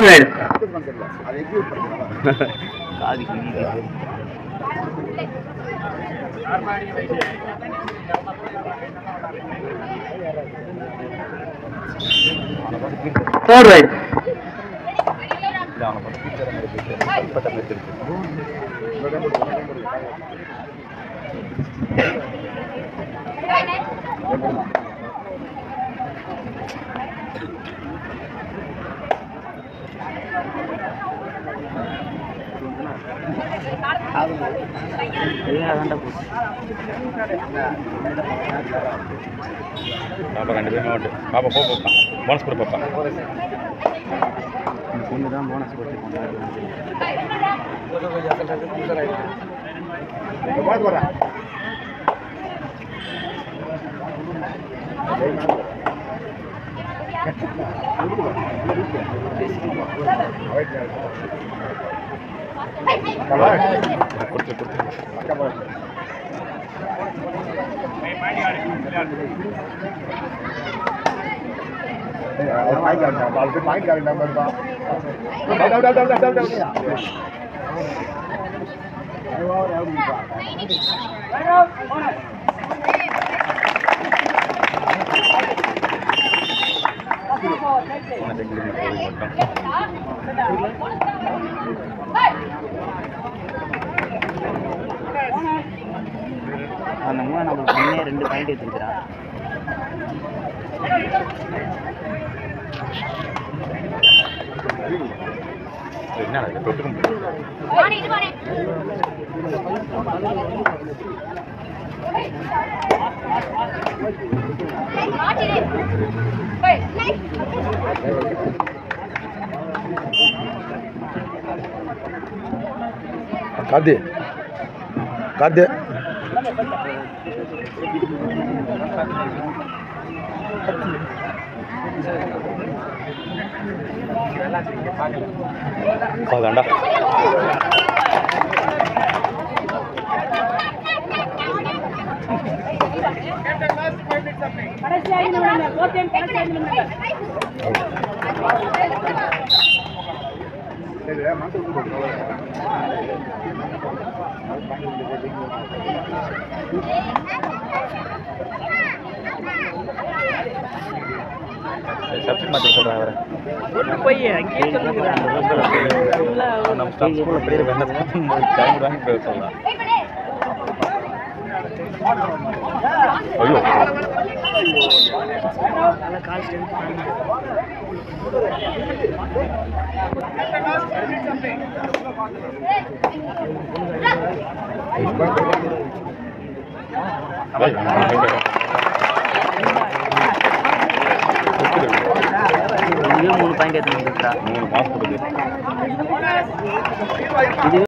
ride third right பாப்பா ரெண்டு பேருமே அவுட்டு பாப்பா போ பாப்பா போனஸ் கொடு பாப்பா பொண்ணு தான் போனஸ் கொடுத்து கொடுத்து போனஸ் எங்களுக்கு போய் மட்டும் அந்த மூணு நம்மளுக்கு முன்னே ரெண்டு பாயிண்ட் எடுத்துக்கிறான் என்ன இது தொட்டுக்க முடியும் கார்த்தி கார்த்தி அதான்டா சப்ஜெக்ட் மாற்றி சொல்கிறேன் அவரை நம்ம ஸ்டாஃப் ஸ்கூலில் படிக்கிற என்ன டைம் வாங்கி போய் சொல்லலாம் ஐயோ இங்கேயும் மூணு பாயிண்ட் எடுத்து வந்துருக்கா மூணு மாதம் கொடுக்குது இதுவே